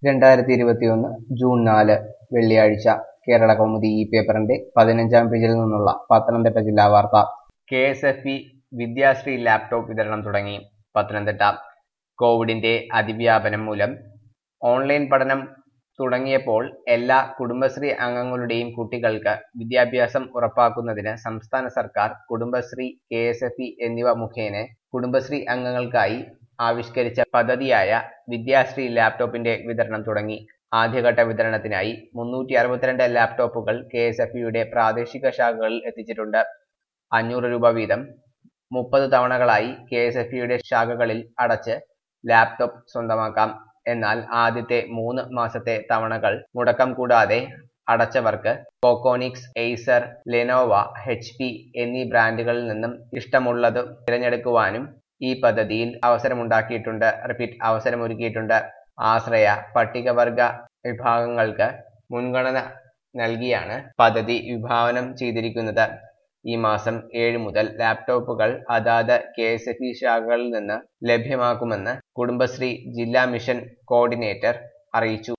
രണ്ടായിരത്തി ഇരുപത്തിയൊന്ന് ജൂൺ നാല് വെള്ളിയാഴ്ച കേരള കൗമുദി ഈ പേപ്പറിന്റെ പതിനഞ്ചാം പേജിൽ നിന്നുള്ള പത്തനംതിട്ട ജില്ലാ വാർത്ത K S F E Vidyashree laptop വിതരണം തുടങ്ങി പത്തനംതിട്ട കോവിഡിന്റെ അതിവ്യാപനം മൂലം ഓൺലൈൻ പഠനം തുടങ്ങിയപ്പോൾ എല്ലാ കുടുംബശ്രീ അംഗങ്ങളുടെയും കുട്ടികൾക്ക് വിദ്യാഭ്യാസം ഉറപ്പാക്കുന്നതിന് സംസ്ഥാന സർക്കാർ Kudumbashree K S F E എന്നിവ മുഖേന കുടുംബശ്രീ അംഗങ്ങൾക്കായി ആവിഷ്കരിച്ച പദ്ധതിയായ വിദ്യാശ്രീ ലാപ്ടോപ്പിന്റെ വിതരണം തുടങ്ങി ആദ്യഘട്ട വിതരണത്തിനായി മുന്നൂറ്റി അറുപത്തിരണ്ട് ലാപ്ടോപ്പുകൾ കെ എസ് എഫ് ഇയുടെ പ്രാദേശിക ശാഖകളിൽ എത്തിച്ചിട്ടുണ്ട് അഞ്ഞൂറ് രൂപ വീതം മുപ്പത് തവണകളായി കെ എസ് എഫ് ഇയുടെ ശാഖകളിൽ അടച്ച് ലാപ്ടോപ്പ് സ്വന്തമാക്കാം എന്നാൽ ആദ്യത്തെ മൂന്ന് മാസത്തെ തവണകൾ മുടക്കം കൂടാതെ അടച്ചവർക്ക് Coconics Acer Lenovo H P എന്നീ ബ്രാൻഡുകളിൽ നിന്നും ഇഷ്ടമുള്ളത് തിരഞ്ഞെടുക്കുവാനും ഈ പദ്ധതിയിൽ അവസരമുണ്ടാക്കിയിട്ടുണ്ട് റിപ്പീറ്റ് അവസരമൊരുക്കിയിട്ടുണ്ട് ആശ്രയ പട്ടികവർഗ വിഭാഗങ്ങൾക്ക് മുൻഗണന നൽകിയാണ് പദ്ധതി വിഭാവനം ചെയ്തിരിക്കുന്നത് ഈ മാസം ഏഴ് മുതൽ ലാപ്ടോപ്പുകൾ അതാത് കെ എസ് എഫ് ഇ ശാഖകളിൽ നിന്ന് ലഭ്യമാക്കുമെന്ന് കുടുംബശ്രീ ജില്ലാ മിഷൻ കോർഡിനേറ്റർ അറിയിച്ചു